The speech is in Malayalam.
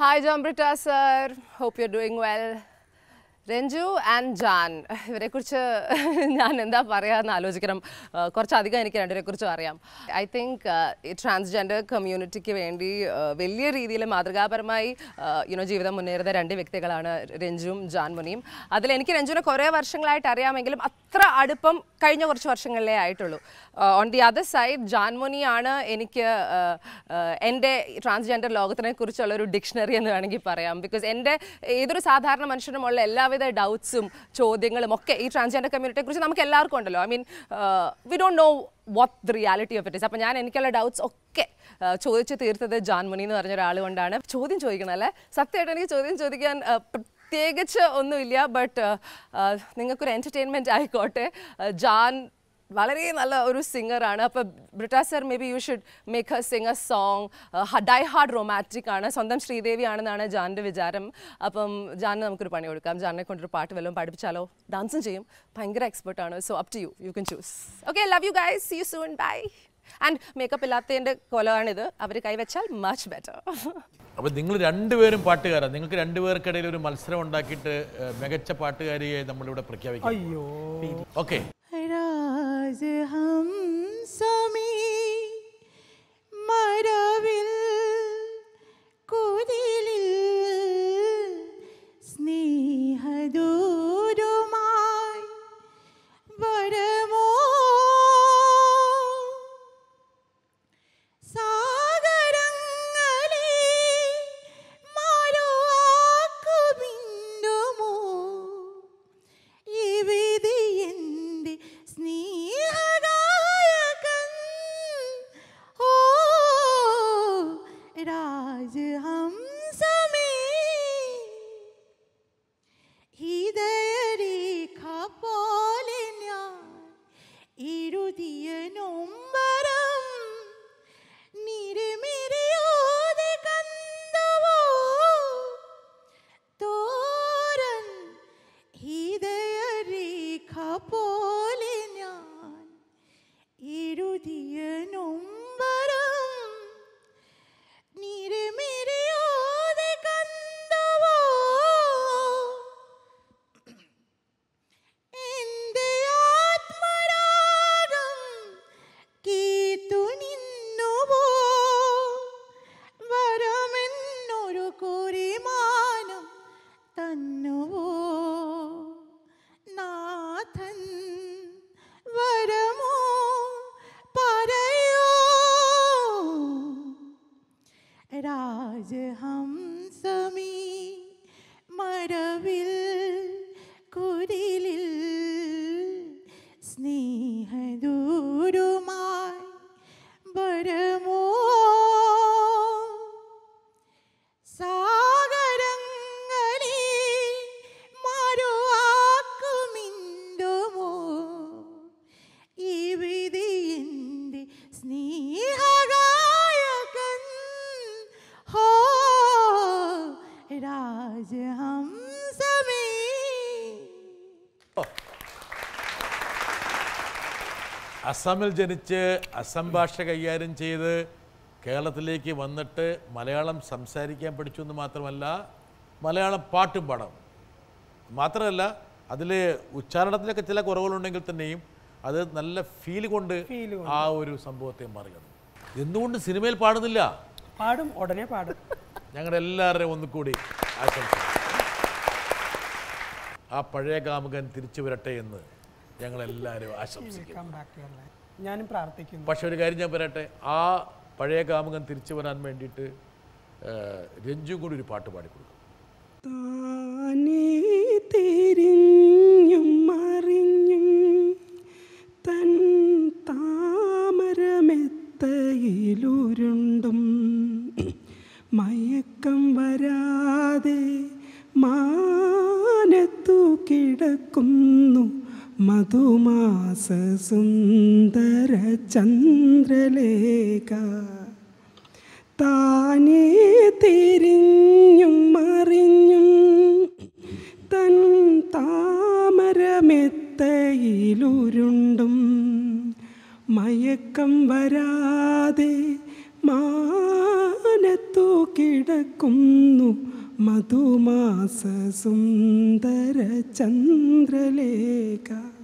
Hi, John Britta, sir. Hope you're doing well. Renju and Jan ഇവരെക്കുറിച്ച് ഞാൻ എന്താ പറയാന്ന് ആലോചിക്കണം ആ, കുറച്ചധികം എനിക്ക് രണ്ടുപേരെക്കുറിച്ചും അറിയാം ഐ തിങ്ക് ഈ ട്രാൻസ്ജെൻഡർ കമ്മ്യൂണിറ്റിക്ക് വേണ്ടി ആ, വലിയ രീതിയിൽ മാതൃകാപരമായി യുനോ ജീവിതം മുന്നേറുന്ന രണ്ട് വ്യക്തികളാണ് രഞ്ജുവും ജാൻ മുനിയും അതിൽ എനിക്ക് രഞ്ജുവിനെ കുറേ വർഷങ്ങളായിട്ട് അറിയാമെങ്കിലും അത്ര അടുപ്പം കഴിഞ്ഞ കുറച്ച് വർഷങ്ങളിലേ ആയിട്ടുള്ളൂ ഓൺ ദി അതർ സൈഡ് ജാൻമുനിയാണ് എനിക്ക് ആ, ആ, എൻ്റെ ട്രാൻസ്ജെൻഡർ ലോകത്തിനെ കുറിച്ചുള്ള ഒരു ഡിക്ഷണറി എന്ന് വേണമെങ്കിൽ പറയാം ബിക്കോസ് എൻ്റെ ഏതൊരു സാധാരണ മനുഷ്യനുമുള്ള എല്ലാവിധ ഡൗട്ട്സും ചോദ്യങ്ങളും ഒക്കെ ഈ ട്രാൻസ്ജെൻഡർ കമ്മ്യൂണിറ്റിയെ കുറിച്ച് നമുക്ക് എല്ലാവർക്കും ഉണ്ടല്ലോ I mean we don't know what the reality of it is അപ്പോൾ ഞാൻ എനിക്കുള്ള ഡൗട്ട്സ് ഒക്കെ ആ, ചോദിച്ചു തീർത്തത് ജാൻമുനി എന്ന് പറഞ്ഞ ഒരാൾ കൊണ്ടാണ് ചോദ്യം ചോദിക്കണം അല്ലേ സത്യമായിട്ട് എനിക്ക് ചോദ്യം ചോദിക്കാൻ ആ, പ്രത്യേകിച്ച് ഒന്നുമില്ല ബട്ട് നിങ്ങൾക്കൊരു എൻ്റർടൈൻമെൻറ്റ് ആയിക്കോട്ടെ ആ, ജാൻ വളരെ നല്ല ഒരു സിംഗറാണ് അപ്പോൾ Britta sir may be you should make her sing a song die hard romantic ആണ് സ്വന്തം ശ്രീദേവി ആണെന്നാണ് ജാൻ്റെ വിചാരം അപ്പം ജാനിന് നമുക്കൊരു പണി കൊടുക്കാം ജാനിനെ കൊണ്ടൊരു പാട്ട് വല്ലതും പഠിപ്പിച്ചാലോ ഡാൻസും ചെയ്യും ഭയങ്കര എക്സ്പെർട്ടാണ് so up to you you can choose okay love you guys see you soon bye and makeup ഇല്ലാത്തതിൻ്റെ കൊലമാണിത് അവർ കൈവച്ചാൽ മച്ച് ബെറ്റർ അപ്പോൾ നിങ്ങൾ രണ്ടുപേരും പാട്ടുകാരാണ് നിങ്ങൾക്ക് രണ്ടുപേർക്കിടയിൽ ഒരു മത്സരം ഉണ്ടാക്കിയിട്ട് ഏഹ്, മികച്ച പാട്ടുകാരിയെ നമ്മളിവിടെ പ്രഖ്യാപിക്കും അയ്യോ ഓക്കെ രാജഹംസമേ മരവിൽ കുരിലിൽ സ്നേഹദൂരുമായി വരമോ സാഗരങ്ങളെ മാറുവാക്കുമിന്നുമോ ഈ വിധി എൻ്റെ സ്നേഹഗായകൻ ഓ രാജഹംസമേ ഹൃദയരേഖ പോലെ ഞാൻ എഴുതിയ നൊമ്പരം നിരമിരിയോതെ കണ്ടവോ തോരൻ ഹൃദയരേഖ പോലെ ഞാൻ എഴുതിയ നൊമ്പരം നിരമിരിയോതെ കണ്ടവോ എന്റെ ആത്മരാഗം കേട്ടു നിന്നുവോ വരമെന്നൊരു കുറിമാനം തന്നുവോ നാഥൻ വരമോ പറയോ രാജഹംസമീ മരവിൽ കുരിലിൽ സ്നേഹദൂരുമായി വരമോ സാഗരങ്ങളെ മറുവാക്കുമിണ്ടുമോ ഈ വിധി എൻ്റെ സ്നേഹഗായകൻ ഹോ രാജഹംസമേ അസമിൽ ജനിച്ച് അസം ഭാഷ കൈകാര്യം ചെയ്ത് കേരളത്തിലേക്ക് വന്നിട്ട് മലയാളം സംസാരിക്കാൻ പഠിച്ചു എന്ന് മാത്രമല്ല മലയാളം പാട്ടും പാടാം മാത്രമല്ല അതിൽ ഉച്ചാരണത്തിലൊക്കെ ചില കുറവുകളുണ്ടെങ്കിൽ തന്നെയും അത് നല്ല ഫീൽ കൊണ്ട് ആ ഒരു സംഭവത്തെ മറികടന്നു എന്തുകൊണ്ട് സിനിമയിൽ പാടുന്നില്ല പാടും ഉടനെ പാടും ഞങ്ങളുടെ എല്ലാവരുടെയും ഒന്നുകൂടി ആശംസ ആ പഴയ കാമുകൻ തിരിച്ചു വരട്ടെ എന്ന് ഞങ്ങളെല്ലാവരും ആശംസിക്കുന്നു come back to your life ഞാനും പ്രാർത്ഥിക്കുന്നു പക്ഷെ ഒരു കാര്യം ഞാൻ പറയട്ടെ ആ പഴയ കാമുകൻ തിരിച്ചു വരാൻ വേണ്ടിയിട്ട് ആ, രഞ്ജു കൂടി ഒരു പാട്ട് പാടിക്കൊടുക്കും താനേ തിരിഞ്ഞും മറിഞ്ഞും തൻ താമരമെത്തയിലുരുണ്ടും മയക്കം വരാതെ മാനത്തു കിടക്കുന്നു മധുമാസ സുന്ദര ചന്ദ്രലേഖ താനേ തിരിഞ്ഞും മറിഞ്ഞും തൻ താമരമെത്തയിലുരുണ്ടും മയക്കം വരാതെ മാനത്തു കിടക്കുന്നു മധുമാസ സുന്ദര ചന്ദ്രലേഖ